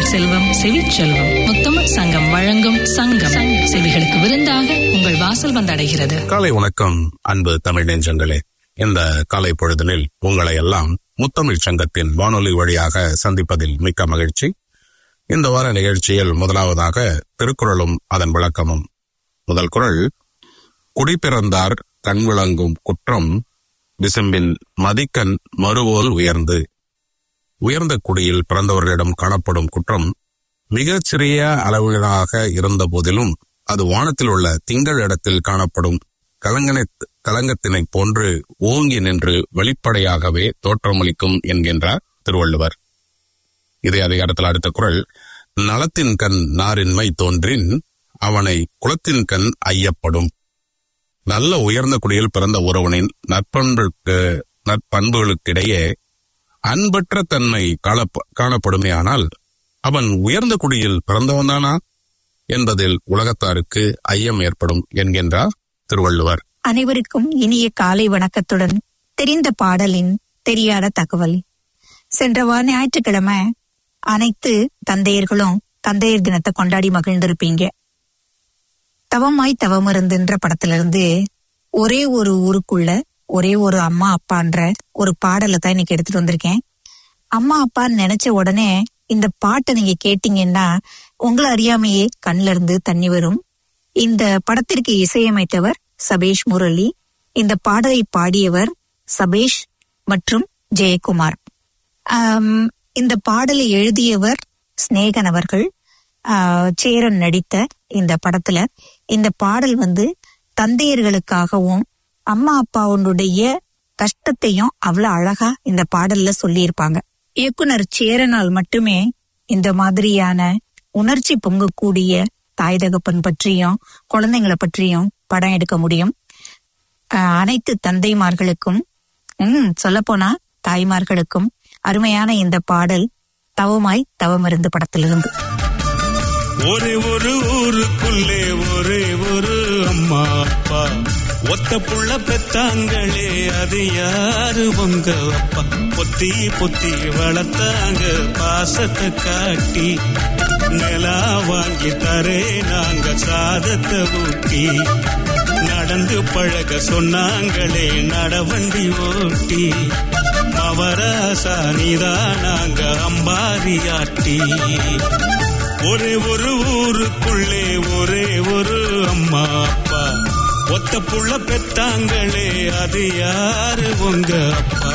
செல்வம் செவிச்செல்வம் முத்தமிழ் சங்கம் வழங்கும் சங்கம் செவிகளுக்கு விருந்தாக உங்கள் வாசல் வந்தடைகிறது காலை வணக்கம் அன்பு தமிழ் நெஞ்சங்களே இந்த காலை பொழுதினில் உங்களை எல்லாம் முத்தமிழ் சங்கத்தின் வானொலி வழியாக சந்திப்பதில் மிக்க மகிழ்ச்சி இந்த வார நிகழ்ச்சியில் முதலாவதாக திருக்குறளும் அதன் விளக்கமும் முதல் குறள் குடிப்பிறந்தார் கண் விளங்கும் குற்றம் விசும்பின் மதிக்கண் மறுவோல் உயர்ந்து உயர்ந்த குடியில் பிறந்தவர்களிடம் காணப்படும் குற்றம் மிகச் சிறிய அளவிலாக இருந்த போதிலும் அது வானத்தில் உள்ள திங்கள் இடத்தில் காணப்படும் கலங்கனை கலங்கத்தினை போன்று ஓங்கி நின்று வெளிப்படையாகவே தோற்றமளிக்கும் என்கின்றார் திருவள்ளுவர் இதே அதிகாரத்தில் அடுத்த குரல் நலத்தின் கண் நாரின்மை தோன்றின் அவனை குலத்தின் கண் ஐயப்படும் நல்ல உயர்ந்த குடியில் பிறந்த ஒருவனின் நற்பண்புக்கு நற்பண்புகளுக்கிடையே அன்பற்ற தன்மை காணப்ப- காணப்படுமேயானால் அவன் உயர்ந்த குடியில் பிறந்தவன்தானா என்பதில் உலகத்தாருக்கு ஐயம் ஏற்படும் என்கின்றார் திருவள்ளுவர் அனைவருக்கும் இனிய காலை வணக்கத்துடன் தெரிந்த பாடலின் தெரியாத தகவல் சென்ற வார ஞாயிற்றுக்கிழமை அனைத்து தந்தையர்களும் தந்தையர் தினத்தை கொண்டாடி மகிழ்ந்திருப்பீங்க தவமாய் தவமிருந்துன்ற படத்திலிருந்து ஒரே ஒரு ஊருக்குள்ள ஒரே ஒரு அம்மா அப்பான்ற ஒரு பாடலை தான் இன்னைக்கு எடுத்துட்டு வந்திருக்கேன் அம்மா அப்பான்னு நினைச்ச உடனே இந்த பாட்டை நீங்க கேட்டீங்கன்னா உங்களை அறியாமையே கண்ல இருந்து தண்ணி வரும் இந்த படத்திற்கு இசையமைத்தவர் சபேஷ் முரளி இந்த பாடலை பாடியவர் சபேஷ் மற்றும் ஜெயக்குமார் ஆம், இந்த பாடலை எழுதியவர் சிநேகன் அவர்கள் ஆ, சேரன் நடித்த இந்த படத்துல இந்த பாடல் வந்து தந்தையர்களுக்காகவும் அம்மா அப்பாவுடைய கஷ்டத்தையும் அவ்வளவு அழகா இந்த பாடல்ல சொல்லியிருப்பாங்க இயக்குனர் சேரனால் மட்டுமே இந்த மாதிரியான உணர்ச்சி பொங்கக்கூடிய தாய் தகப்பன் பற்றியும் குழந்தைங்களை பற்றியும் படம் எடுக்க முடியும் ஆஹ் அனைத்து தந்தைமார்களுக்கும் ம் சொல்லப்போனா தாய்மார்களுக்கும் அருமையான இந்த பாடல் தவமாய் தவமிருந்து படத்திலிருந்து ஒரே ஒரு ஊருக்குள்ளே ஒரே ஒரு அம்மா அப்பா ஒத்த புள்ள பெத்தாங்களே அது யாரு உங்க அப்பா பொத்தி பொத்தி வளர்த்தாங்க பாசத்தை காட்டி நிலா வாங்கி தரே நாங்க சாதத்தை ஊட்டி நடந்து பழக சொன்னாங்களே நடவண்டி ஓட்டி மவராசா நீதான் நாங்க அம்பாரியாட்டி ஒரே ஒரு ஊருக்குள்ளே ஒரே ஒரு அம்மா அப்பா ஒத்த புள்ள பெத்தாங்களே அது யாரு உங்க அப்பா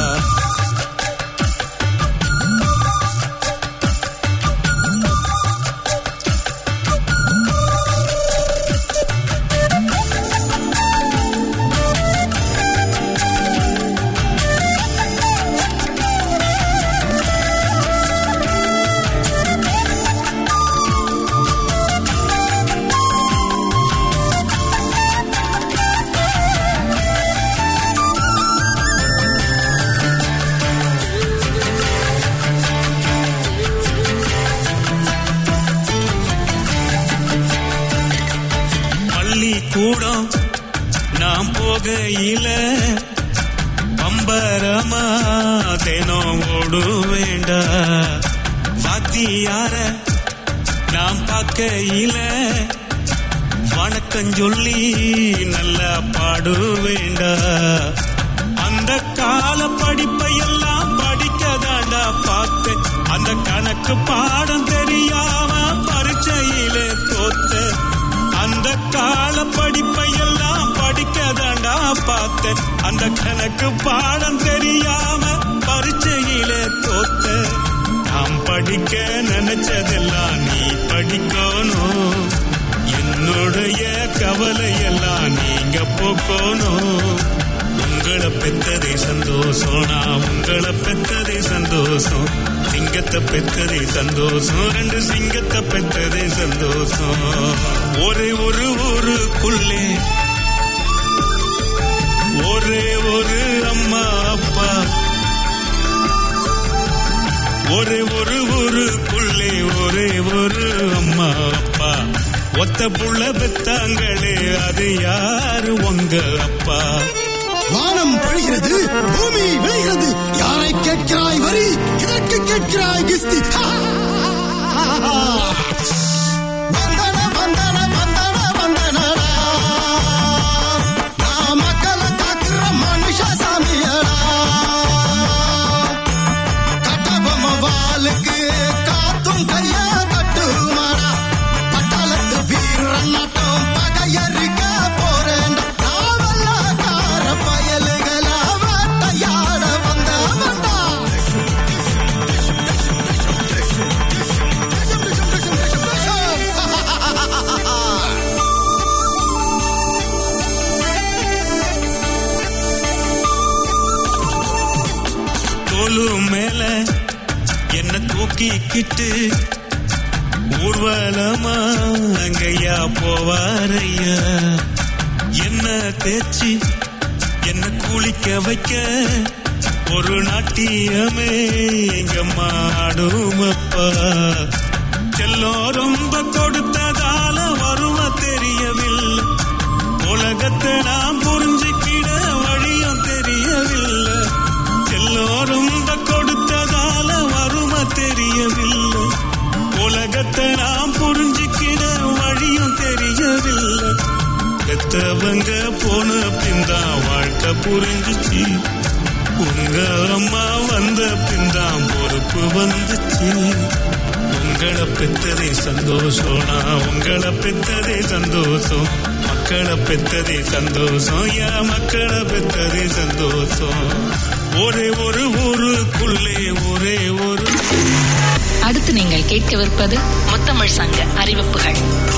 பள்ளி கூடம் நாம் போகையில பம்பரமா தினம் ஓடு வேண்டா வாத்தியார நாம் பார்க்கையில வணக்கம் சொல்லி நல்லா பாடு வேண்டா அந்த கால படிப்பை எல்லாம் படிக்கதாண்டா பார்த்தேன் அந்த கணக்கு பாடம் தெரியாம பரீட்சையில தோத்த அந்த கால படிப்பை எல்லாம் படிக்கதாண்டா பார்த்தேன் அந்த கணக்கு பாடம் தெரியாம பரீட்சையில தோத்த நாம் படிக்க நினைச்சதெல்லாம் நீ படிக்கணும் என்னுடைய கவலை எல்லாம் நீங்க போக்கணும் உங்களை பெத்ததே சந்தோஷம் நான் உங்களை பெத்ததே சந்தோஷம் சிங்கத்தை பெத்ததே சந்தோஷம் ரெண்டு சிங்கத்தை பெத்ததே சந்தோஷம் ஒரே ஒரு ஊருக்குள்ளே ஒரே ஒரு அம்மா அப்பா ஒரே ஒரு ஊருக்குள்ளே ஒரே ஒரு அம்மா அப்பா ஒத்த புள்ள பெத்தாங்களே அது யாரு உங்க அப்பா வானம் பழிகிறது பூமி விளைகிறது யாரை கேட்கிறாய் வரி இதற்கு கேட்கிறாய் கிஸ்தி தோலு மேல என்ன தூக்கிக்கிட்டு ஊர்வலமா அங்கையா போவாரையா என்ன தேய்ச்சி என்ன குளிக்க வைக்க ஒரு நாட்டியமே எங்க மாடுமப்பா செல்லம் ரொம்ப கொடுத்ததால வருவ தெரியவில்லை உலகத்தை நாம் புரிஞ்சுக்கிட வழியும் தெரியவில்லை செல்லம் ரொம்ப கொடுத்ததால வரும தெரியவில்லை உலகத்தை நாம் புரிஞ்சுக்கிட வழியும் தெரியவில்லை பெத்தவங்க போன பின்தான் வாழ்க்கை புரிஞ்சுச்சு உங்க அம்மா வந்த பின்தான் பொறுப்பு வந்துச்சு உங்களை பெத்ததே சந்தோஷம் நான் உங்களை பெத்ததே சந்தோஷம் மக்களை பெத்ததே சந்தோஷம் யா மக்களை பெத்ததே சந்தோஷம் ஒரே ஒரு ஊருக்குள்ளே ஒரே ஒரு அடுத்து நீங்கள் கேட்கவிருப்பது முத்தமிழ் சங்க அறிவிப்புகள்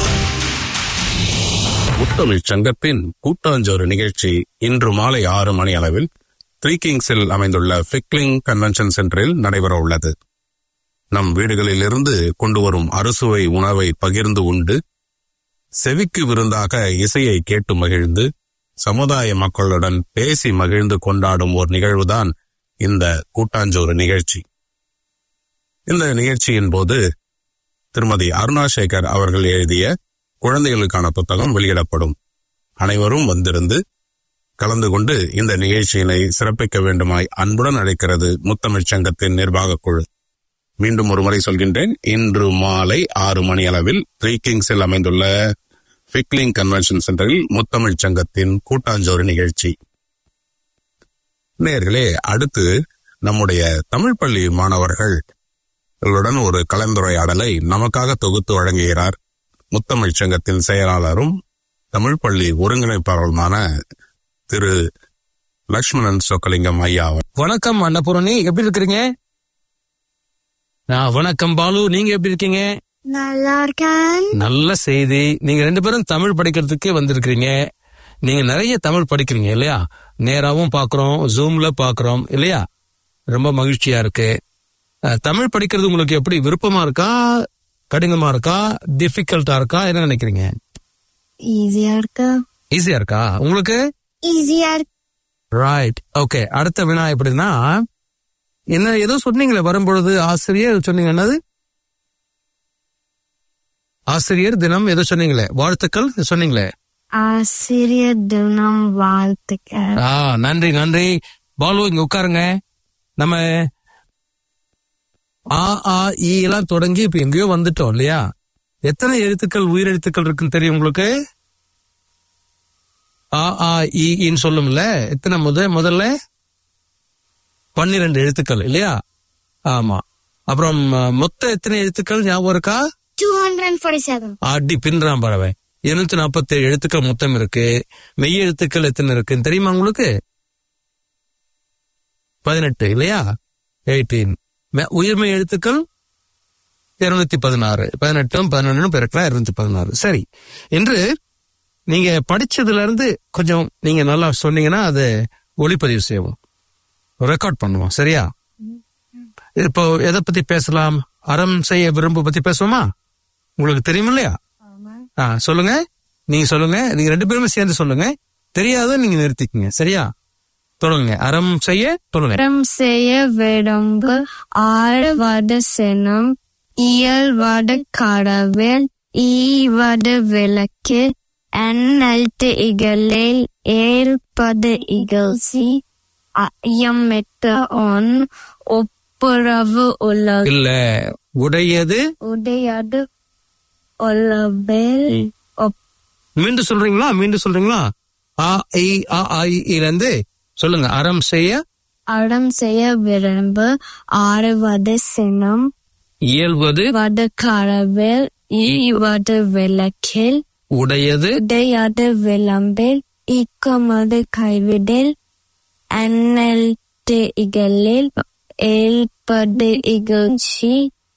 முத்தமிழ் சங்கத்தின் கூட்டாஞ்சோறு நிகழ்ச்சி இன்று மாலை ஆறு மணி அளவில் த்ரீ கிங்ஸில் அமைந்துள்ள ஃபிக்லிங் கன்வென்ஷன் சென்டரில் நடைபெற உள்ளது நம் வீடுகளில் இருந்து கொண்டு வரும் அறுசுவை உணவை பகிர்ந்து உண்டு செவிக்கு விருந்தாக இசையை கேட்டு மகிழ்ந்து சமுதாய மக்களுடன் பேசி மகிழ்ந்து கொண்டாடும் ஒரு நிகழ்வுதான் இந்த கூட்டாஞ்சோறு நிகழ்ச்சி இந்த நிகழ்ச்சியின் போது திருமதி அருணா சேகர் அவர்கள் எழுதிய குழந்தைகளுக்கான புத்தகம் வெளியிடப்படும் அனைவரும் வந்திருந்து கலந்து கொண்டு இந்த நிகழ்ச்சியினை சிறப்பிக்க வேண்டுமாய் அன்புடன் அழைக்கிறது முத்தமிழ்ச் சங்கத்தின் நிர்வாகக் குழு மீண்டும் ஒரு முறை சொல்கின்றேன் இன்று மாலை ஆறு மணி அளவில் த்ரீ கிங்ஸில் அமைந்துள்ள ஃபிக்லிங் கன்வென்ஷன் சென்டரில் முத்தமிழ்ச் சங்கத்தின் கூட்டாஞ்சோறு நிகழ்ச்சி நேர்களே அடுத்து நம்முடைய தமிழ் பள்ளி மாணவர்கள் களுடன் ஒரு கலந்துரையாடலை நமக்காக தொகுத்து வழங்குகிறார் முத்தமிழ்ச் சங்கத்தின் செயலாளரும் தமிழ் பள்ளி ஒருங்கிணைப்பாளருமான திரு லக்ஷ்மணன் சொக்கலிங்கம் ஐயா அவர். வணக்கம் அன்னபூரணி எப்படி இருக்கிறீங்க நான் வணக்கம் பாலு நீங்க எப்படி இருக்கீங்க நல்லா இருக்கேன் நல்ல செய்தி நீங்க ரெண்டு பேரும் தமிழ் படிக்கிறதுக்கே வந்திருக்கிறீங்க நீங்க நிறைய தமிழ் படிக்கிறீங்க இல்லையா நேராவும் பாக்குறோம் ஜூம்ல பாக்குறோம் இல்லையா ரொம்ப மகிழ்ச்சியா இருக்கு அஹ், தமிழ் படிக்கிறது உங்களுக்கு எப்படி விருப்பமா இருக்கா கடினமா இருக்கா டிஃபிகல்ட்டா இருக்கா என்ன நினைக்கிறீங்க ஈஸியா இருக்கு ஈஸியா இருக்கா உங்களுக்கு ஈஸியா இருக்கு ரைட் ஓகே அடுத்த வினா எப்படின்னா என்ன ஏதோ சொன்னீங்களே வரும்பொழுது ஆசிரியர் சொன்னீங்க என்னது ஆசிரியர் தினம் ஏதோ சொன்னீங்களே வாழ்த்துக்கள் சொன்னீங்களே ஆசிரியர் தினம் வாழ்த்துக்கள் ஆ நன்றி நன்றி பாலு இங்க உட்காருங்க நம்ம ஆ ஆ ஈ எல்லாம் தொடங்கி இப்ப எங்கேயோ வந்துட்டோம் இல்லையா எத்தனை எழுத்துக்கள் உயிரெழுத்துக்கள் இருக்குன்னு தெரியும் உங்களுக்கு ஆ ஆ ஈ ஈன்னு சொல்லும்ல எத்தனை முத முதல்ல பன்னிரெண்டு எழுத்துக்கள் இல்லையா ஆமா அப்புறம் அஹ், மொத்த எத்தனை எழுத்துக்கள் ஞாபகம் இருக்கா டூ ஹண்ட்ரட் ஃபார்ட்டி செவன் அடி பின்றான் பறவை இருநூத்தி நாற்பத்தி ஏழு எழுத்துக்கள் மொத்தம் இருக்கு மெய் எழுத்துக்கள் எத்தனை இருக்குன்னு தெரியுமா உங்களுக்கு பதினெட்டு இல்லையா எயிட்டீன் உயிர்மை எழுத்துக்கள் இருநூத்தி பதினாறு பதினெட்டும் பதினொன்னும் பெருக்கலாம் இருநூத்தி பதினாறு சரி என்று நீங்க படிச்சதுல இருந்து கொஞ்சம் நீங்க நல்லா சொன்னீங்கன்னா அதை ஒளிப்பதிவு செய்வோம் ரெக்கார்ட் பண்ணுவோம் சரியா இப்போ எதை பத்தி பேசலாம் அறம் செய்ய விரும்ப பத்தி பேசுவோமா உங்களுக்கு தெரியும் இல்லையா ஆ சொல்லுங்க நீங்க சொல்லுங்க நீங்க ரெண்டு பேருமே சேர்ந்து சொல்லுங்க தெரியாத நீங்க நிறுத்திக்கங்க சரியா தொடங்குங்க அறம் செய்ய சொல்லுங்க அறம் செய்ய விரும்பு ஆழ்வட சினம் இயல்வட கடவில் ஈவட விளக்கு எண்ணல்ட்டு இகழில் ஏற்பது இகழ்ச்சி ஐயமிட்ட ஒன் ஒப்புரவு உலக இல்ல உடையது உடையது உலகில் ஒப் மீண்டும் சொல்றீங்களா மீண்டும் சொல்றீங்களா ஆ இ ஆ ஆ, இ, ஈல இருந்து சொல்லுங்க அறம் செய்ய அறம் செய்ய விரும்பு ஆறுவது சினம் இயல்வது வடு கடவில் ஈவது விளக்கில் உடையது உடையது விளம்பில் ஈக்கமது கைவிடில் அன்னல்ட்டு இகழில் ஏற்பது இகழ்ச்சி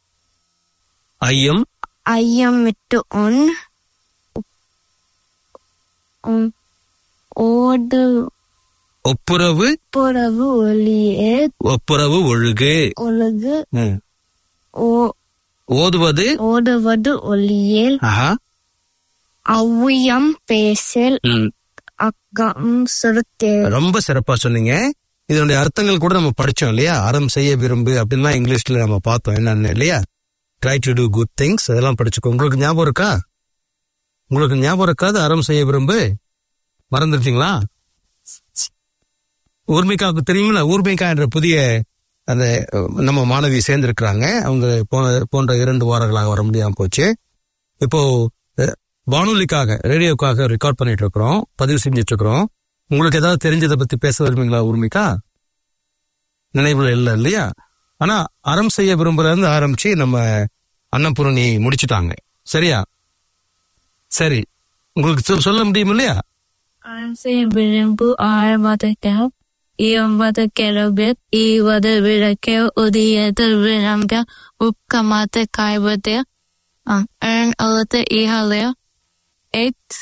ஐயம் ஐயமிட்டு உன் உம், ஓடு ஒப்புரவு புறவு ஒளியேல் ஒப்புரவு ஒழுகு ஒழுகு ம். ஓ- ஓதுவது ஓடுவது ஒளியேல் ஆஹா அவ்வியம் பேசல் ம். அக்கம் சுருத்தே ரொம்ப சிறப்பா சொன்னீங்க இதனுடைய அர்த்தங்கள் கூட நம்ம படிச்சோம் இல்லையா அறம் செய்ய விரும்பு அப்படின்னா இங்கிலீஷ்ல நம்ம பார்த்தோம் என்னன்னு இல்லையா try to do good things அதெல்லாம் படிச்சுக்கோ உங்களுக்கு ஞாபகம் இருக்கா உங்களுக்கு ஞாபகம் இருக்காது அறம் செய்ய விரும்பு மறந்துட்டீங்களா ஊர்மிகாவுக்கு தெரியுங்களா ஊர்மிகா என்ற புதிய அந்த அஹ், நம்ம மாணவி சேர்ந்திருக்கிறாங்க அவங்க போ- போன்ற இரண்டு வாரங்களாக வர முடியாம போச்சு இப்போ அஹ், வானொலிக்காக ரேடியோக்காக ரெக்கார்ட் பண்ணிட்டு இருக்கிறோம் பதிவு செஞ்சுட்டு இருக்கிறோம் உங்களுக்கு ஏதாவது தெரிஞ்சதை பத்தி பேச விரும்புங்களா ஊர்மிகா நினைவுல இல்ல இல்லையா ஆனா அறம் செய்ய விரும்புறதுல இருந்து ஆரம்பிச்சு நம்ம அன்னபூரணி முடிச்சிட்டாங்க சரியா சரி உங்களுக்கு சொ- சொல்ல முடியும் இல்லையா அரசை விரும்பு ஆழ்வதற்காக இயம்பது கெரபித் ஈவது விளக்க உதியது விளங்க உட்கமாத்து காய்வது என் அழுத்த இகழ எட்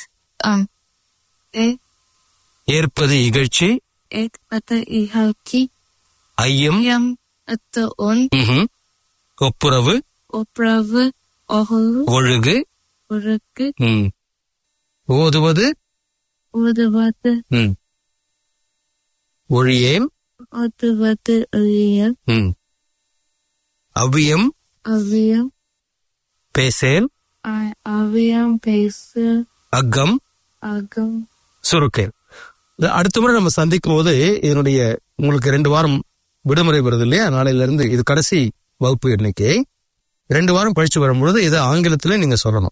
ஏற்பது இகழ்ச்சி எட் பத்து இகழ்ச்சி ஐயம் எம் அத்து உன் ம்ஹும். ஒப்புரவு ஒப்புரவு ஒகுரு ஒழுகு உருக்கு ம். ஓதுவது உதுவது ம். ஒழியேம் உதுவது ஒழியல் ம். அவ்வியம் அவியம் பேசேல் அவியம் பேசு அக்கம் அகம் சுருக்கேல் இது அடுத்த முறை நம்ம சந்திக்கும் போது இதனுடைய உங்களுக்கு ரெண்டு வாரம் விடுமுறை வருது இல்லையா நாளையில இருந்து இது கடைசி வகுப்பு எண்ணிக்கை ரெண்டு வாரம் கழிச்சு வரும்பொழுது இதை ஆங்கிலத்துல நீங்க சொல்லணும்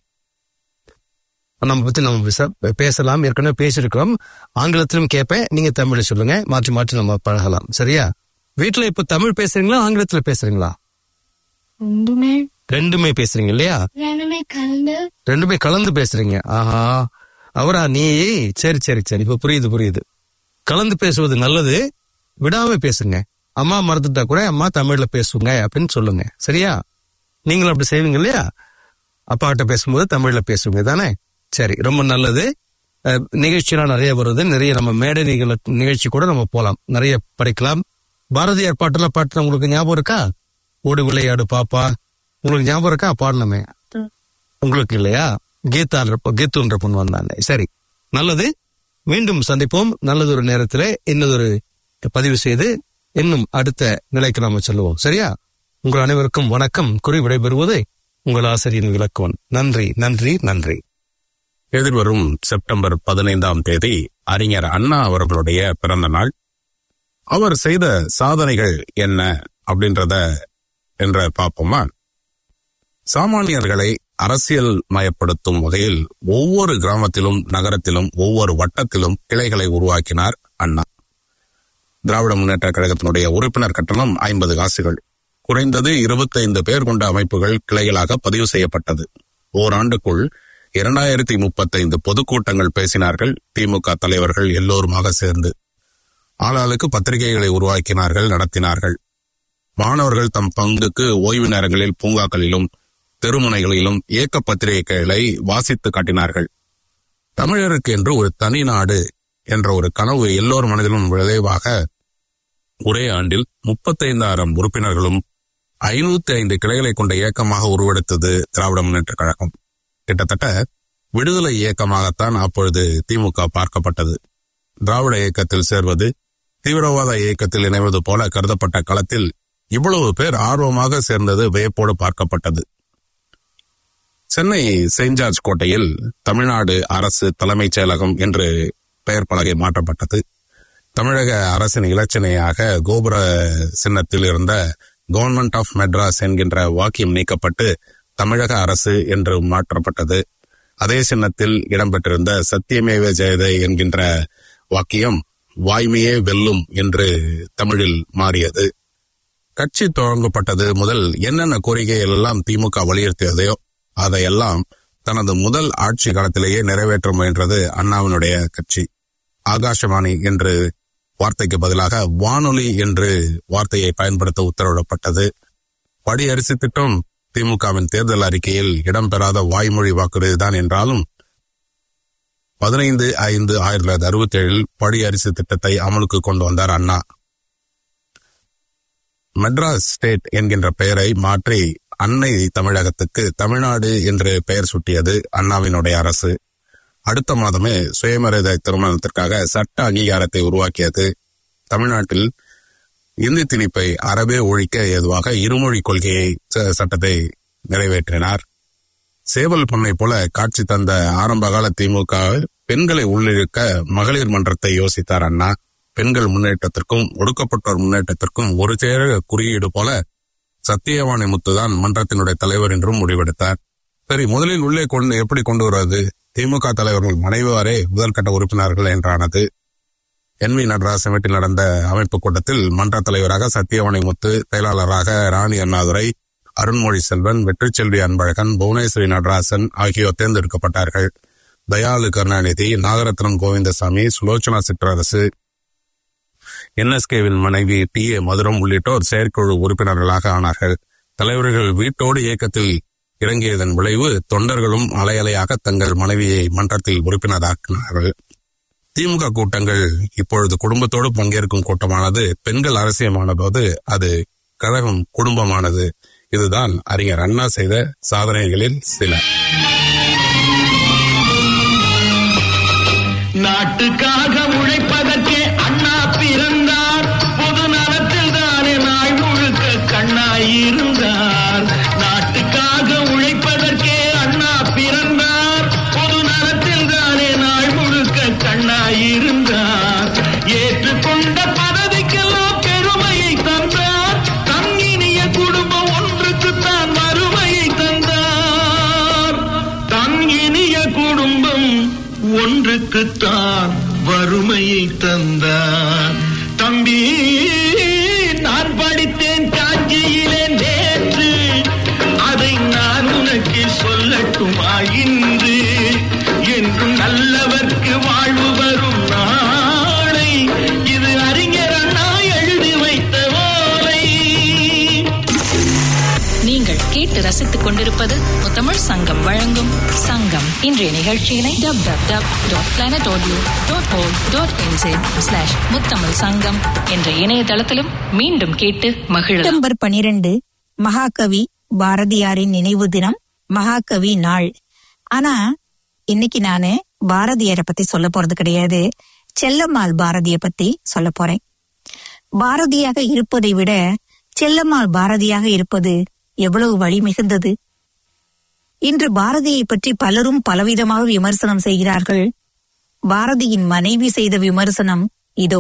நம்ம பத்தி நம்ம விச- பேசலாம் ஏற்கனவே பேசியிருக்கிறோம் ஆங்கிலத்திலும் கேட்பேன் நீங்க தமிழ்ல சொல்லுங்க மாற்றி மாற்றி நம்ம பழகலாம் சரியா வீட்டுல இப்ப தமிழ் பேசுறீங்களா ஆங்கிலத்துல பேசுறீங்களா ரெண்டுமே ரெண்டுமே பேசுறீங்க இல்லையா ரெண்டுமே கலந்து ரெண்டுமே கலந்து பேசுறீங்க ஆஹா அவரா நீ சரி சரி சரி இப்ப புரியுது புரியுது கலந்து பேசுவது நல்லது விடாம பேசுங்க அம்மா மறந்துட்டா கூட அம்மா தமிழ்ல பேசுங்க அப்படின்னு சொல்லுங்க சரியா நீங்களும் அப்படி செய்வீங்க இல்லையா அப்பா கிட்ட பேசும்போது தமிழ்ல பேசுவீங்க தானே சரி ரொம்ப நல்லது அஹ், நிகழ்ச்சியெல்லாம் நிறைய வருது நிறைய நம்ம மேடை நிகழ நிகழ்ச்சி கூட நம்ம போலாம் நிறைய படிக்கலாம் பாரதியார் பாட்டெல்லாம் பாட்டு உங்களுக்கு ஞாபகம் இருக்கா ஓடு விளையாடு பாப்பா உங்களுக்கு ஞாபகம் இருக்கா பாடணுமே உங்களுக்கு இல்லையா கீதான்ற பொ- கீத்துன்ற பொண்ணு வந்தாங்க சரி நல்லது மீண்டும் சந்திப்போம் நல்லதொரு நேரத்தில் இன்னதொரு பதிவு செய்து இன்னும் அடுத்த நிலைக்கு நாம செல்லுவோம் சரியா உங்கள் அனைவருக்கும் வணக்கம் குறி விடைபெறுவது உங்கள் ஆசிரியர் விளக்குவன் நன்றி நன்றி நன்றி எதிர்வரும் செப்டம்பர் பதினைந்தாம் தேதி அறிஞர் அண்ணா அவர்களுடைய பிறந்த நாள் அவர் செய்த சாதனைகள் என்ன அப்படின்றத என்ற பார்ப்போமா சாமானியர்களை அரசியல் மயப்படுத்தும் வகையில் ஒவ்வொரு கிராமத்திலும் நகரத்திலும் ஒவ்வொரு வட்டத்திலும் கிளைகளை உருவாக்கினார் அண்ணா திராவிட முன்னேற்ற கழகத்தினுடைய உறுப்பினர் கட்டணம் ஐம்பது காசுகள் குறைந்தது 25 பேர் கொண்ட அமைப்புகள் கிளைகளாக பதிவு செய்யப்பட்டது ஓராண்டுக்குள் இரண்டாயிரத்தி முப்பத்தைந்து பொதுக்கூட்டங்கள் பேசினார்கள் திமுக தலைவர்கள் எல்லோருமாக சேர்ந்து ஆளாளுக்கு பத்திரிகைகளை உருவாக்கினார்கள் நடத்தினார்கள் மாணவர்கள் தம் பங்குக்கு ஓய்வு நேரங்களில் பூங்காக்களிலும் தெருமுனைகளிலும் இயக்க பத்திரிகைகளை வாசித்து காட்டினார்கள் தமிழருக்கு என்று ஒரு தனி நாடு என்ற ஒரு கனவு எல்லோர் மனதிலும் விளைவாக ஒரே ஆண்டில் முப்பத்தைந்தாயிரம் உறுப்பினர்களும் ஐநூத்தி ஐந்து கிளைகளை கொண்ட இயக்கமாக உருவெடுத்தது திராவிட முன்னேற்ற கழகம் கிட்டத்தட்ட விடுதலை இயக்கமாகத்தான் அப்பொழுது திமுக பார்க்கப்பட்டது திராவிட இயக்கத்தில் சேர்வது தீவிரவாத இயக்கத்தில் இணைவது போல கருதப்பட்ட களத்தில் இவ்வளவு பேர் ஆர்வமாக சேர்ந்தது வியப்போடு பார்க்கப்பட்டது சென்னை செயின்ட் ஜார்ஜ் கோட்டையில் தமிழ்நாடு அரசு தலைமைச் செயலகம் என்று பெயர் பலகை மாற்றப்பட்டது தமிழக அரசின் இலச்சினையாக கோபுர சின்னத்தில் இருந்த கவர்மெண்ட் ஆஃப் மெட்ராஸ் என்கின்ற வாக்கியம் நீக்கப்பட்டு தமிழக அரசு என்று மாற்றப்பட்டது அதே சின்னத்தில் இடம்பெற்றிருந்த சத்தியமேவ ஜெயதே என்கின்ற வாக்கியம் வாய்மையே வெல்லும் என்று தமிழில் மாறியது கட்சி தொடங்கப்பட்டது முதல் என்னென்ன கோரிக்கைகள் எல்லாம் திமுக வலியுறுத்தியதையோ அதையெல்லாம் தனது முதல் ஆட்சி காலத்திலேயே நிறைவேற்ற முயன்றது அண்ணாவினுடைய கட்சி ஆகாஷவாணி என்று வார்த்தைக்கு பதிலாக வானொலி என்று வார்த்தையை பயன்படுத்த உத்தரவிடப்பட்டது படி அரிசி திட்டம் திமுகவின் தேர்தல் அறிக்கையில் இடம்பெறாத வாய்மொழி வாக்குறுதிதான் என்றாலும் பதினைந்து ஐந்து ஆயிரத்தி தொள்ளாயிரத்தி அறுபத்தி ஏழில் படி அரிசி திட்டத்தை அமலுக்கு கொண்டு வந்தார் அண்ணா மெட்ராஸ் ஸ்டேட் என்கின்ற பெயரை மாற்றி அன்னை தமிழகத்துக்கு தமிழ்நாடு என்று பெயர் சூட்டியது அண்ணாவினுடைய அரசு அடுத்த மாதமே சுயமரியாதை திருமணத்திற்காக சட்ட அங்கீகாரத்தை உருவாக்கியது தமிழ்நாட்டில் இந்தி திணிப்பை அறவே ஒழிக்க ஏதுவாக இருமொழி கொள்கையை ச- சட்டத்தை நிறைவேற்றினார் சேவல் பொன்னை போல காட்சி தந்த ஆரம்பகால திமுக பெண்களை உள்ளிழுக்க மகளிர் மன்றத்தை யோசித்தார் அண்ணா பெண்கள் முன்னேற்றத்திற்கும் ஒடுக்கப்பட்டோர் முன்னேற்றத்திற்கும் ஒரு சேர குறியீடு போல சத்தியவாணி முத்துதான் மன்றத்தினுடைய தலைவர் என்றும் முடிவெடுத்தார் சரி முதலில் உள்ளே கொண்டு எப்படி கொண்டு வருவது திமுக தலைவர்கள் மனைவாரே முதல் கட்ட உறுப்பினர்கள் என்றானது என் வி நடராஜன் வீட்டில் நடந்த அமைப்பு கூட்டத்தில் மன்ற தலைவராக சத்தியவாணி முத்து செயலாளராக ராணி அண்ணாதுரை அருண்மொழி செல்வன் வெற்றிச்செல்வி அன்பழகன் புவனேஸ்வரி நடராசன் ஆகியோர் தேர்ந்தெடுக்கப்பட்டார்கள் தயாளு கருணாநிதி நாகரத்னம் கோவிந்தசாமி சுலோச்சனா சிற்றரசு என்எஸ்கேவின் மனைவி டி ஏ மதுரம் உள்ளிட்டோர் செயற்குழு உறுப்பினர்களாக ஆனார்கள் தலைவர்கள் வீட்டோடு இயக்கத்தில் இறங்கியதன் விளைவு தொண்டர்களும் அலையலையாக தங்கள் மனைவியை மன்றத்தில் உறுப்பினராக்கினார்கள் திமுக கூட்டங்கள் இப்பொழுது குடும்பத்தோடு பங்கேற்கும் கூட்டமானது பெண்கள் அரசியமான போது அது கழகம் குடும்பமானது இதுதான் அறிஞர் அண்ணா செய்த சாதனைகளில் சில நாட்டுக்காக உழைப்பதற்கே அண்ணா பிறந்தார் பொது நலத்தில் தானே நாள் முழுக்க கண்ணாயிருந்தார் நாட்டுக்காக உழைப்பதற்கே அண்ணா பிறந்தார் பொது நலத்தில் தானே நாள் முழுக்க கண்ணாயிருந்தார் ஏற்றுக்கொண்ட பதவிக்கெல்லாம் பெருமையை தந்தார் தம் இனிய குடும்பம் ஒன்றுக்குத்தான் வறுமையை தந்தார் தம் இனிய குடும்பம் ஒன்றுக்குத்தான் வறுமையை தந்தார் தம்பி நான் படித்தேன் காஞ்சியிலே நேற்று அதை நான் உனக்கு சொல்லட்டுமா இன்று என்றும் நல்லவர்க்கு வாழ்வு வரும் நாளை இது அறிஞர் அண்ணா எழுதி வைத்த ஓலை நீங்கள் கேட்டு ரசித்துக் கொண்டிருப்பது முத்தமிழ் சங்கம் வழங்கும் சங்கம் இன்றைய நிகழ்ச்சியினை dub dub dub dot planet audio dot o dot slash Muthamizh Sangam என்ற இணையதளத்திலும் மீண்டும் கேட்டு மகிழலாம் செப்டம்பர் பனிரெண்டு மகாகவி பாரதியாரின் நினைவு தினம் மகாகவி நாள் ஆனா இன்னைக்கு நானு பாரதியாரை பத்தி சொல்ல போறது கிடையாது செல்லம்மாள் பாரதிய பத்தி சொல்ல போறேன் பாரதியாக இருப்பதை விட செல்லம்மாள் பாரதியாக இருப்பது எவ்வளவு வழி மிகுந்தது இன்று பாரதியை பற்றி பலரும் பலவிதமாக விமர்சனம் செய்கிறார்கள் பாரதியின் மனைவி செய்த விமர்சனம் இதோ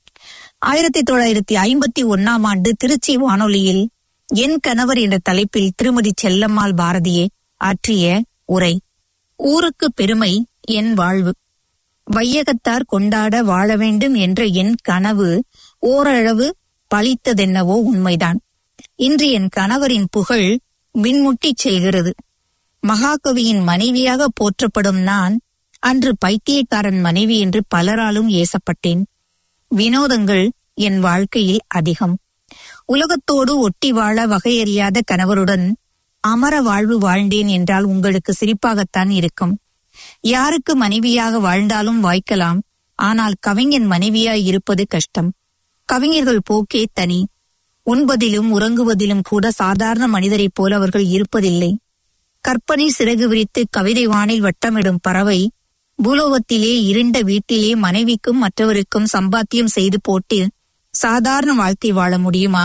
ஆயிரத்தி தொள்ளாயிரத்தி ஐம்பத்தி ஒன்னாம் ஆண்டு திருச்சி வானொலியில் என் கணவர் என்ற தலைப்பில் திருமதி செல்லம்மாள் பாரதியே ஆற்றிய உரை ஊருக்கு பெருமை என் வாழ்வு வையகத்தார் கொண்டாட வாழ வேண்டும் என்ற என் கனவு ஓரளவு பழித்ததென்னவோ உண்மைதான் இன்று என் கணவரின் புகழ் விண்முட்டிச் செல்கிறது மகாகவியின் மனைவியாக போற்றப்படும் நான் அன்று பைத்தியக்காரன் மனைவி என்று பலராலும் ஏசப்பட்டேன் வினோதங்கள் என் வாழ்க்கையில் அதிகம் உலகத்தோடு ஒட்டி வாழ வகையறியாத கணவருடன் அமர வாழ்வு வாழ்ந்தேன் என்றால் உங்களுக்கு சிரிப்பாகத்தான் இருக்கும் யாருக்கு மனைவியாக வாழ்ந்தாலும் வாய்க்கலாம் ஆனால் கவிஞன் மனைவியாய் இருப்பது கஷ்டம் கவிஞர்கள் போக்கே தனி உண்பதிலும் உறங்குவதிலும் கூட சாதாரண மனிதரைப் போல அவர்கள் இருப்பதில்லை கற்பனை சிறகு விரித்து கவிதை வானில் வட்டமிடும் பறவை பூலோகத்திலே இருண்ட வீட்டிலே மனைவிக்கும் மற்றவருக்கும் சம்பாத்தியம் செய்து போட்டு சாதாரண வாழ்க்கை வாழ முடியுமா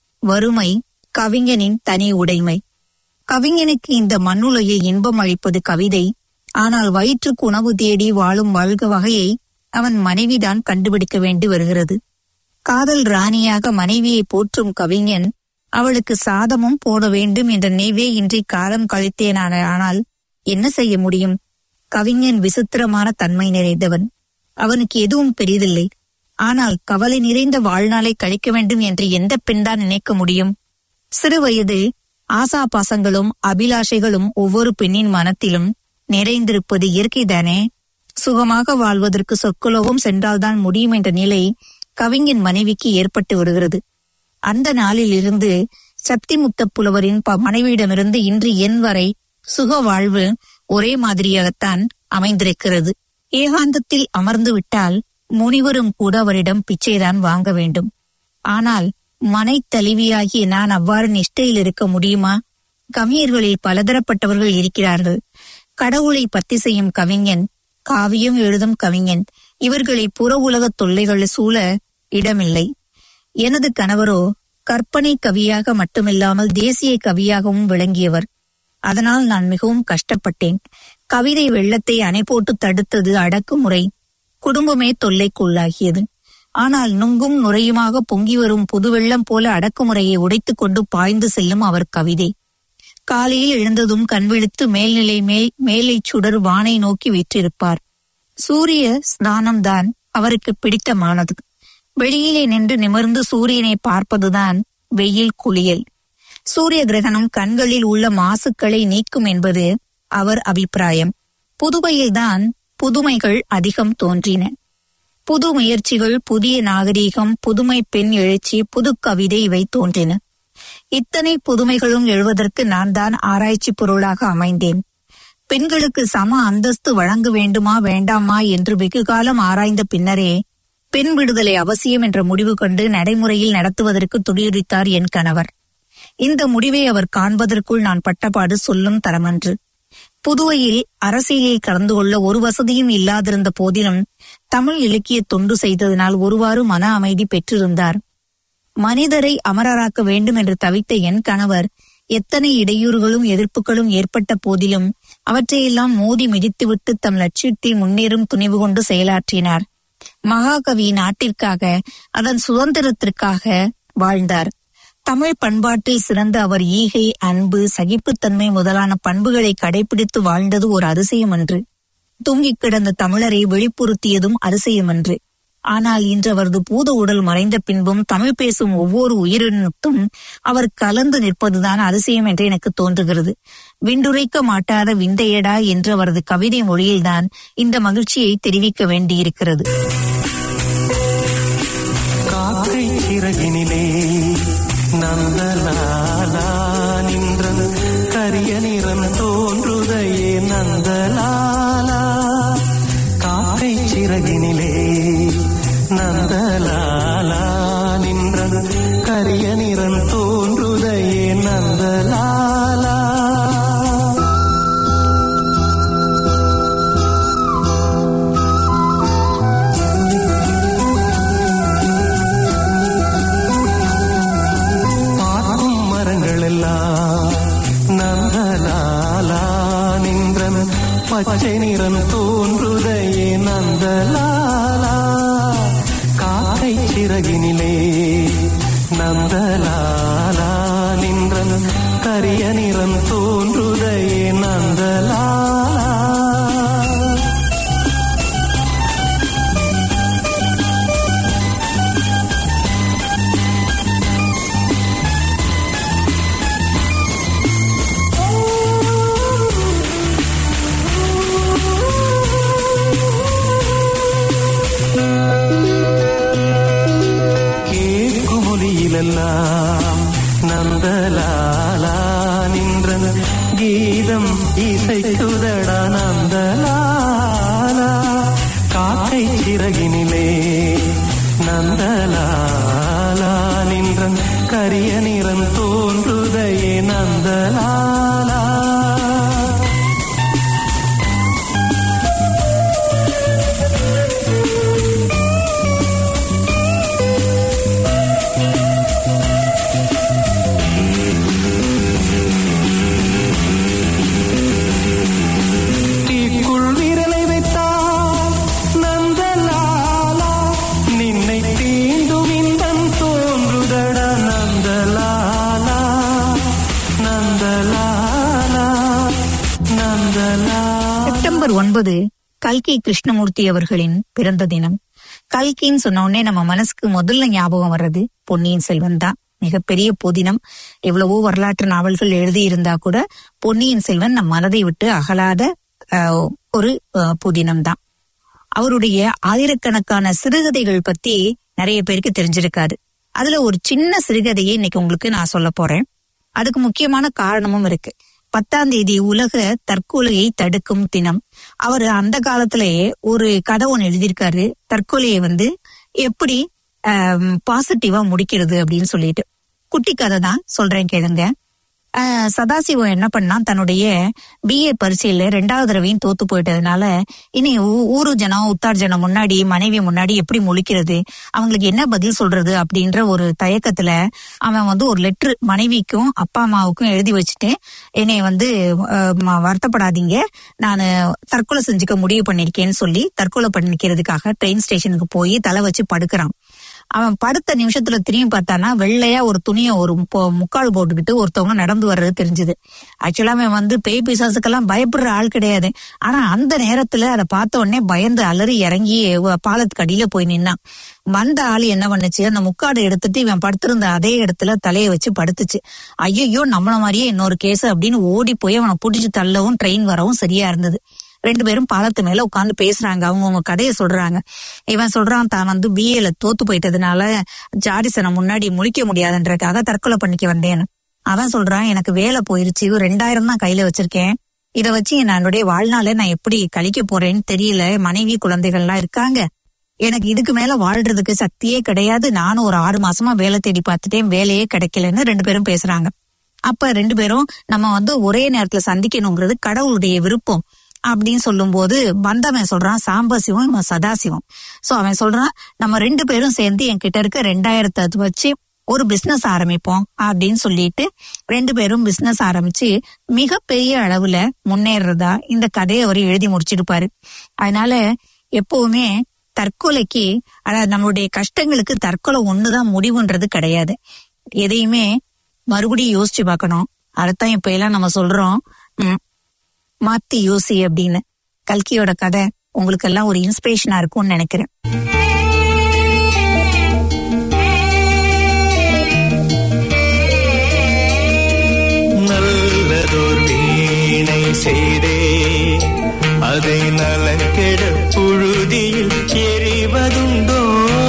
வறுமை கவிஞனின் தனி உடைமை கவிஞனுக்கு இந்த மண்ணுலகில் இன்பம் அளிப்பது கவிதை ஆனால் வயிற்றுக்கு உணவு தேடி வாழும் வாழ்க வகையை அவன் மனைவிதான் கண்டுபிடிக்க வேண்டி வருகிறது காதல் ராணியாக மனைவியை போற்றும் கவிஞன் அவளுக்கு சாதமும் போட வேண்டும் என்ற நினைவே இன்றி காலம் கழித்தேனான ஆனால் என்ன செய்ய முடியும் கவிஞன் விசித்திரமான தன்மை நிறைந்தவன் அவனுக்கு எதுவும் பெரிதில்லை ஆனால் கவலை நிறைந்த வாழ்நாளை கழிக்க வேண்டும் என்று எந்த பெண்தான் நினைக்க முடியும் சிறு வயது ஆசா பாசங்களும் அபிலாஷைகளும் ஒவ்வொரு பெண்ணின் மனத்திலும் நிறைந்திருப்பது இயற்கைதானே சுகமாக வாழ்வதற்கு சொற்குலவும் சென்றால்தான் முடியும் என்ற நிலை கவிஞன் மனைவிக்கு ஏற்பட்டு விடுகிறது அந்த நாளில் இருந்து சக்திமுத்த புலவரின் ப- மனைவியிடமிருந்து இன்று என் வரை சுக வாழ்வு ஒரே மாதிரியாகத்தான் அமைந்திருக்கிறது ஏகாந்தத்தில் அமர்ந்து விட்டால் முனிவரும் கூட அவரிடம் பிச்சைதான் வாங்க வேண்டும் ஆனால் மனை தலிவியாகிய நான் அவ்வாறு நிஷ்டையில் இருக்க முடியுமா கவிஞர்களில் பலதரப்பட்டவர்கள் இருக்கிறார்கள் கடவுளை பத்தி செய்யும் கவிஞன் காவியம் எழுதும் கவிஞன் இவர்களை புற உலக தொல்லைகள் சூழ இடமில்லை எனது கணவரோ கற்பனை கவியாக மட்டுமில்லாமல் தேசிய கவியாகவும் விளங்கியவர் அதனால் நான் மிகவும் கஷ்டப்பட்டேன் கவிதை வெள்ளத்தை அணை போட்டு தடுத்தது அடக்குமுறை குடும்பமே தொல்லைக்குள்ளாகியது ஆனால் நுங்கும் நுரையுமாக பொங்கி வரும் புது வெள்ளம் போல அடக்குமுறையை உடைத்துக் கொண்டு பாய்ந்து செல்லும் அவர் கவிதை காலையில் எழுந்ததும் கண்விழித்து மேல்நிலை மேல் மேலை சுடர் வானை நோக்கி வீற்றிருப்பார் சூரிய ஸ்நானம்தான் அவருக்கு பிடித்தமானது வெளியிலே நின்று நிமிர்ந்து சூரியனை பார்ப்பதுதான் வெயில் குளியல் சூரிய கிரகணம் கண்களில் உள்ள மாசுக்களை நீக்கும் என்பது அவர் அபிப்பிராயம் புதுவையில்தான் புதுமைகள் அதிகம் தோன்றின புது முயற்சிகள் புதிய நாகரீகம் புதுமை பெண் எழுச்சி புது கவிதை இவை தோன்றின இத்தனை புதுமைகளும் எழுவதற்கு நான் தான் ஆராய்ச்சி பொருளாக அமைந்தேன் பெண்களுக்கு சம அந்தஸ்து வழங்க வேண்டுமா வேண்டாமா என்று வெகுகாலம் ஆராய்ந்த பின்னரே பெண் விடுதலை அவசியம் என்ற முடிவு கொண்டு நடைமுறையில் நடத்துவதற்கு துடியுரித்தார் என் கணவர் இந்த முடிவை அவர் காண்பதற்குள் நான் பட்டபாடு சொல்லும் தரமன்று புதுவையில் அரசியலில் கலந்து கொள்ள ஒரு வசதியும் இல்லாதிருந்த போதிலும் தமிழ் இலக்கிய தொண்டு செய்ததனால் ஒருவாறு மன அமைதி பெற்றிருந்தார் மனிதரை அமரராக்க வேண்டும் என்று தவித்த என் கணவர் எத்தனை இடையூறுகளும் எதிர்ப்புகளும் ஏற்பட்ட போதிலும் அவற்றையெல்லாம் மோதி மிதித்துவிட்டு தம் லட்சியத்தில் முன்னேறும் துணிவு கொண்டு செயலாற்றினார் மகாகவி நாட்டிற்காக அதன் சுதந்திரத்திற்காக வாழ்ந்தார் தமிழ் பண்பாட்டில் சிறந்த அவர் ஈகை அன்பு சகிப்புத்தன்மை முதலான பண்புகளை கடைபிடித்து வாழ்ந்தது ஒரு அதிசயமன்று தூங்கிக் கிடந்த தமிழரை வெளிப்புறுத்தியதும் அதிசயமன்று ஆனால் இன்று அவரது பூத உடல் மறைந்த பின்பும் தமிழ் பேசும் ஒவ்வொரு உயிரினத்தும் அவர் கலந்து நிற்பதுதான் அதிசயம் என்று எனக்கு தோன்றுகிறது விண்டுரைக்க மாட்டாத விந்தையடா என்று அவரது கவிதை மொழியில்தான் இந்த மகிழ்ச்சியை தெரிவிக்க வேண்டியிருக்கிறது காக்கை சிறகினிலே நந்தலாலா நின்றன் கரிய நிறம் தோன்றுதையே நந்தலாலா காக்கை சிறகினிலே நந்தலாலா நின்றன் கரிய நிறம் தோன்றுதையே நந்தலாலா பார்க்கும் மரங்கள் எல்லாம் நந்தலாலா நின்றன் பச்சை நிறம் தோன்றுதையே நந்தலாலா காக்கை சிறகினிலே நந்தலாலா நின்றன் கரிய நிறம் தோன்றுதையே நந்தலாலா கேட்கும் மொழியிலெல்லாம் நந்தலாலா நின்றன் கீதம் இசைக்குதடா நந்தலாலா காக்கை சிறகினிலே நந்தலாலா நின்றன் கரிய நிறம் தோன்றுதையே நந்தலாலா தீக்குள் விரலை வைத்தால் நந்தலாலா நின்னை தீண்டும் இன்பம் தோன்றுதடா நந்தலாலா நந்தலாலா நந்தலாலா செப்டம்பர் ஒன்பது கல்கி கிருஷ்ணமூர்த்தி அவர்களின் பிறந்த தினம் கல்கின்னு சொன்ன உடனே நம்ம மனசுக்கு முதல்ல ஞாபகம் வர்றது பொன்னியின் செல்வன் தான் மிகப்பெரிய புதினம் எவ்வளவோ வரலாற்று நாவல்கள் எழுதியிருந்தா கூட பொன்னியின் செல்வன் நம் மனதை விட்டு அகலாத ஆஹ், ஒரு ஆஹ், புதினம் தான் அவருடைய ஆயிரக்கணக்கான சிறுகதைகள் பத்தி நிறைய பேருக்கு தெரிஞ்சிருக்காது அதுல ஒரு சின்ன சிறுகதையை இன்னைக்கு உங்களுக்கு நான் சொல்ல போறேன் அதுக்கு முக்கியமான காரணமும் இருக்கு பத்தாம் தேதி உலக தற்கொலையை தடுக்கும் தினம் அவர் அந்த காலத்திலேயே ஒரு கதை ஒன்று எழுதியிருக்காரு தற்கொலையை வந்து எப்படி பாசிட்டிவா முடிக்கிறது அப்படின்னு சொல்லிட்டு குட்டி கதை தான் சொல்றேன் கேளுங்க ஆஹ் சதாசிவம் என்ன பண்ணா தன்னுடைய பிஏ பரீட்சையில ரெண்டாவது தடவையும் தோத்து போயிட்டதுனால இனி ஊ- ஊரு ஜனம் உத்தார் ஜனம் முன்னாடி மனைவி முன்னாடி எப்படி முழிக்கிறது அவங்களுக்கு என்ன பதில் சொல்றது அப்படின்ற ஒரு தயக்கத்துல அவன் வந்து ஒரு லெட்ரு மனைவிக்கும் அப்பா அம்மாவுக்கும் எழுதி வச்சுட்டு என்னை வந்து ஆஹ் ம- வருத்தப்படாதீங்க நான் தற்கொலை செஞ்சுக்க முடிவு பண்ணிருக்கேன்னு சொல்லி தற்கொலை பண்ணிக்கிறதுக்காக ட்ரெயின் ஸ்டேஷனுக்கு போய் தலை வச்சு படுக்கிறான் அவன் படுத்த நிமிஷத்துல திரும்பி பார்த்தானா வெள்ளையா ஒரு துணியை ஒரு பொ- முக்கால் போட்டுக்கிட்டு ஒருத்தவங்க நடந்து வர்றது தெரிஞ்சது ஆக்சுவலா அவன் வந்து பேய் பிசாசுக்கெல்லாம் பயப்படுற ஆள் கிடையாது ஆனா அந்த நேரத்துல அதை பார்த்த உடனே பயந்து அலறி இறங்கி வ- பாலத்துக்கு அடியில போய் நின்னான் வந்த ஆள் என்ன பண்ணுச்சு அந்த முக்காடு எடுத்துட்டு இவன் படுத்திருந்த அதே இடத்துல தலையை வச்சு படுத்துச்சு ஐயோ நம்மள மாதிரியே இன்னொரு கேஸ் அப்படின்னு ஓடி போய் அவனை புடிச்சு தள்ளவும் ட்ரெயின் வரவும் சரியா இருந்தது ரெண்டு பேரும் பாலத்து மேல உட்கார்ந்து பேசுறாங்க அவங்கவுங்க கதையை சொல்றாங்க இவன் சொல்றான் தான் வந்து பிஏல தோத்து போயிட்டதுனால ஜாடிசனை முன்னாடி முழிக்க முடியாதுன்றதுக்காக தற்கொலை பண்ணிக்க வந்தேன்னு அவன் சொல்றான் எனக்கு வேலை போயிருச்சு ரெண்டாயிரம் தான் கையில வச்சிருக்கேன் இத வச்சு என்னுடைய வாழ்நாளை நான் எப்படி கழிக்க போறேன்னு தெரியல மனைவி குழந்தைகள்லாம் இருக்காங்க எனக்கு இதுக்கு மேல வாழ்றதுக்கு சக்தியே கிடையாது நானும் ஒரு ஆறு மாசமா வேலை தேடி பார்த்துட்டேன் வேலையே கிடைக்கலன்னு ரெண்டு பேரும் பேசுறாங்க அப்ப ரெண்டு பேரும் நம்ம வந்து ஒரே நேரத்துல சந்திக்கணுங்கிறது கடவுளுடைய விருப்பம் அப்படின்னு சொல்லும்போது பந்தவன் சொல்றான் சாம்பசிவம் இவன் சதாசிவம் சோ அவன் சொல்றான் நம்ம ரெண்டு பேரும் சேர்ந்து என் கிட்ட இருக்க ரெண்டாயிரத்தை வச்சு ஒரு பிசினஸ் ஆரம்பிப்போம் அப்படின்னு சொல்லிட்டு ரெண்டு பேரும் பிசினஸ் ஆரம்பிச்சு மிகப்பெரிய அளவுல முன்னேறதா இந்த கதையை அவர் எழுதி முடிச்சிருப்பாரு அதனால எப்பவுமே தற்கொலைக்கு அதாவது நம்மளுடைய கஷ்டங்களுக்கு தற்கொலை ஒண்ணுதான் முடிவுன்றது கிடையாது எதையுமே மறுபடியும் யோசிச்சு பார்க்கணும் அதைத்தான் இப்ப எல்லாம் நம்ம சொல்றோம் ம், மாத்தி யோசி அப்படின்னு கல்கியோட கதை உங்களுக்கு எல்லாம் ஒரு இன்ஸ்பிரேஷனா இருக்கும்னு நினைக்கிறேன் நல்லதோர் வீணை செய்தே அதை நலங்கெட புழுதியில் எறிவதுண்டோ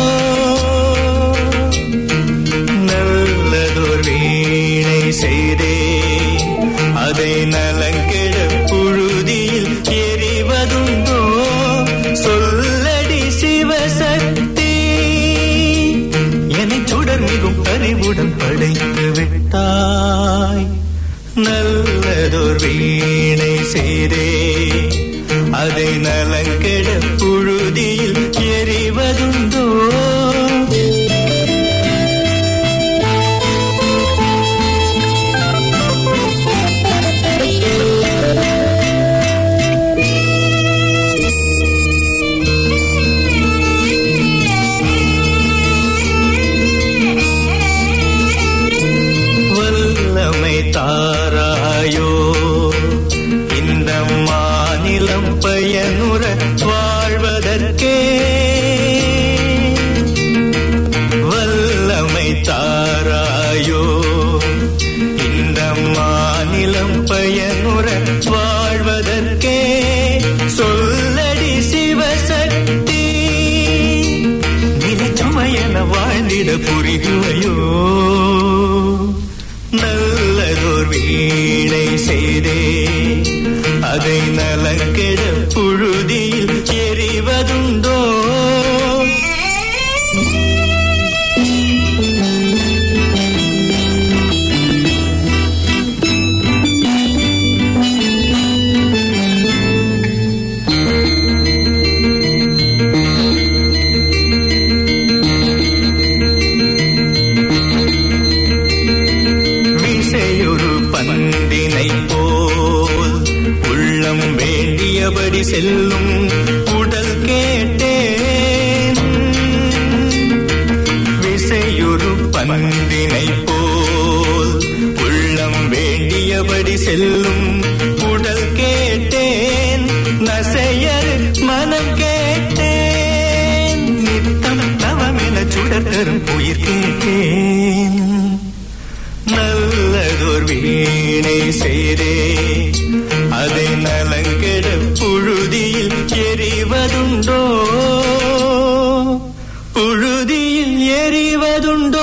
நல்லதோர் வீணை செய்தே அதை நலங்கெட புழுதியில் எறிவதுண்டோ சொல்லடி சிவசக்தி என்னை சுடர் மிகும் அறிவுடன் படைத்து விட்டாய் நல்லதொரு வீணை செய்தே அதை நலங்கெட புழுதியில் எறிவதுண்டோ வல்லமை தாராயோ இந்த மாநிலம் பயனுற வாழ்வதற்கே வல்லமை தாராயோ இந்த மாநிலம் பயனுற வாழ்வதற்கே சொல்லடி சிவசக்தி நிலச்சுமையென வாழ்ந்திட புரிகுவையோ நல்லதோர் வீணை செய்தே அதை நலங்கெட புழுதியில் எறிவதுண்டோ விசையொரு பந்தினை போல் உள்ளம் வேண்டியபடி செல்லும் உடல் கேட்டேன் விசையொரு பந்தினை போல் உள்ளம் வேண்டியபடி செல்லும் உடல் கேட்டேன் நசையர் மனம் கேட்டேன் நித்தம் தவமென சுடர் தரும் உயிர் கேட்டேன் நல்லதொரு வீணை செய்தே அதை நலங்கெட புழுதியில் எறிவதுண்டோ புழுதியில் எறிவதுண்டோ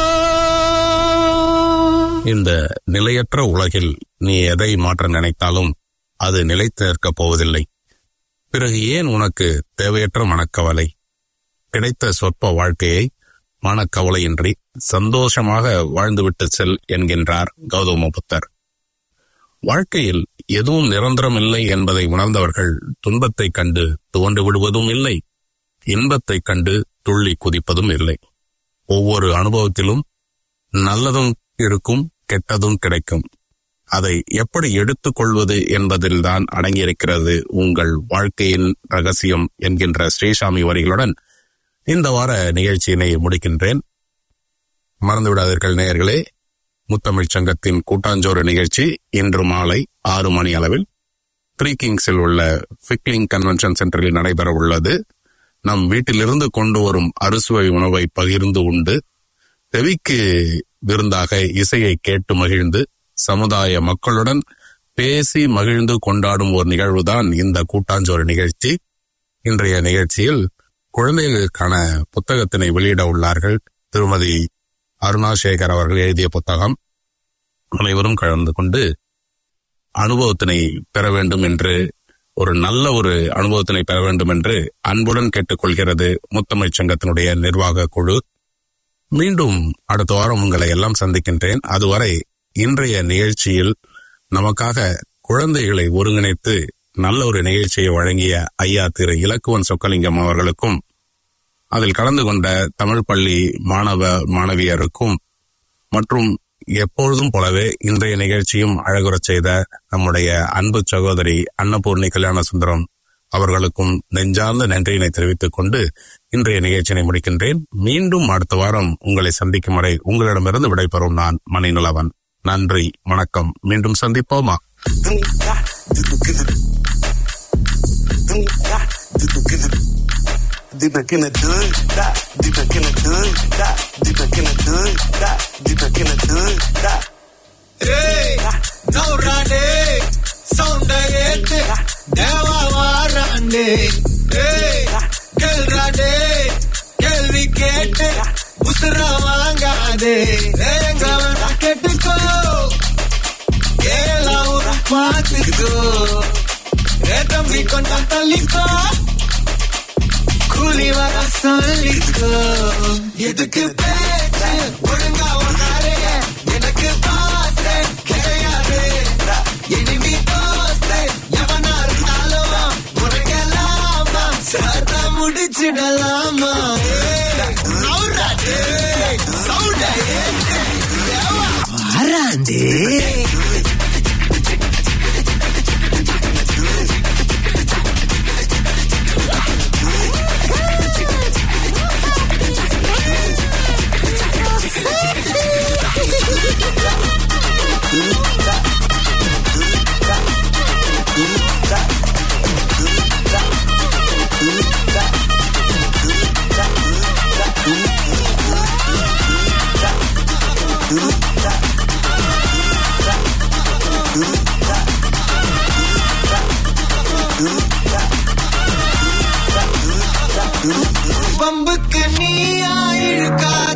இந்த நிலையற்ற உலகில் நீ எதை மாற்ற நினைத்தாலும் அது நிலைத்து நிற்கப் போவதில்லை பிறகு ஏன் உனக்கு தேவையற்ற மனக்கவலை கிடைத்த சொற்ப வாழ்க்கையை மனக்கவலையின்றி சந்தோஷமாக வாழ்ந்துவிட்டு செல் என்கின்றார் கௌதம புத்தர் வாழ்க்கையில் எதுவும் நிரந்தரமில்லை என்பதை உணர்ந்தவர்கள் துன்பத்தைக் கண்டு துவண்டு விடுவதும் இல்லை இன்பத்தைக் கண்டு துள்ளி குதிப்பதும் இல்லை ஒவ்வொரு அனுபவத்திலும் நல்லதும் இருக்கும் கெட்டதும் கிடைக்கும் அதை எப்படி எடுத்துக்கொள்வது என்பதில்தான் அடங்கியிருக்கிறது உங்கள் வாழ்க்கையின் ரகசியம் என்கின்ற ஸ்ரீசாமி வரிகளுடன் இந்த வார நிகழ்ச்சியினை முடிக்கின்றேன் மறந்துவிடாதீர்கள் நேயர்களே முத்தமிழ்ச் சங்கத்தின் கூட்டாஞ்சோறு நிகழ்ச்சி இன்று மாலை ஆறு மணி அளவில் த்ரீ கிங்ஸில் உள்ள ஃபிக்லிங் கன்வென்ஷன் சென்டரில் நடைபெற உள்ளது நம் வீட்டிலிருந்து கொண்டு வரும் அறுசுவை உணவை பகிர்ந்து உண்டு செவிக்கு விருந்தாக இசையை கேட்டு மகிழ்ந்து சமுதாய மக்களுடன் பேசி மகிழ்ந்து கொண்டாடும் ஒரு நிகழ்வுதான் இந்த கூட்டாஞ்சோறு நிகழ்ச்சி இன்றைய நிகழ்ச்சியில் குழந்தைகளுக்கான புத்தகத்தினை வெளியிட உள்ளார்கள் திருமதி அருணா சேகர் அவர்கள் எழுதிய புத்தகம் அனைவரும் கலந்து கொண்டு அனுபவத்தினை பெற வேண்டும் என்று ஒரு நல்ல ஒரு அனுபவத்தினை பெற வேண்டும் என்று அன்புடன் கேட்டுக்கொள்கிறது முத்தமிழ்ச் சங்கத்தினுடைய நிர்வாக குழு மீண்டும் அடுத்த வாரம் உங்களை எல்லாம் சந்திக்கின்றேன் அதுவரை இன்றைய நிகழ்ச்சியில் நமக்காக குழந்தைகளை ஒருங்கிணைத்து நல்ல ஒரு நிகழ்ச்சியை வழங்கிய ஐயா திரு இலக்குவன் சொக்கலிங்கம் அவர்களுக்கும் அதில் கலந்து கொண்ட தமிழ் பள்ளி மாணவ மாணவியருக்கும் மற்றும் எப்பொழுதும் போலவே இன்றைய நிகழ்ச்சியும் அழகுறச் செய்த நம்முடைய அன்பு சகோதரி அன்னபூர்ணி கல்யாண சுந்தரம் அவர்களுக்கும் நெஞ்சார்ந்த நன்றியினை தெரிவித்துக் கொண்டு இன்றைய நிகழ்ச்சியினை முடிக்கின்றேன் மீண்டும் அடுத்த வாரம் உங்களை சந்திக்கும் வரை உங்களிடமிருந்து விடைபெறும் நான் மணிநிலவன் நன்றி வணக்கம் மீண்டும் சந்திப்போமா Deep back in the hood, that. Deep back in the hood, that. Deep back in the hood, that. Deep back in the hood, that. ஏய் நௌராண்டே சவுண்ட ஏத்து தேவா வாராண்டே ஏய் கேள்றாண்டே கேள்வி கேட்டு உசுர வாங்காதே எங்கவன கேட்டுக்கோ ஏலா ஒரு பார்த்துக்கோ ஏ தம்பி கொஞ்சம் தள்ளிக்கோ கூலி வர சொல்லிக்கோ எதுக்கு பேச்சு ஒழுங்கா உன்னாரே எனக்கு பாசே கிடையாது இனிமே தோஸ்தே எவனா இருந்தாலும் உனக்கெல்லாமா சத்தா முடிச்சிடலாமா வராண்டே பம்புக்கு நீ இழுக்காத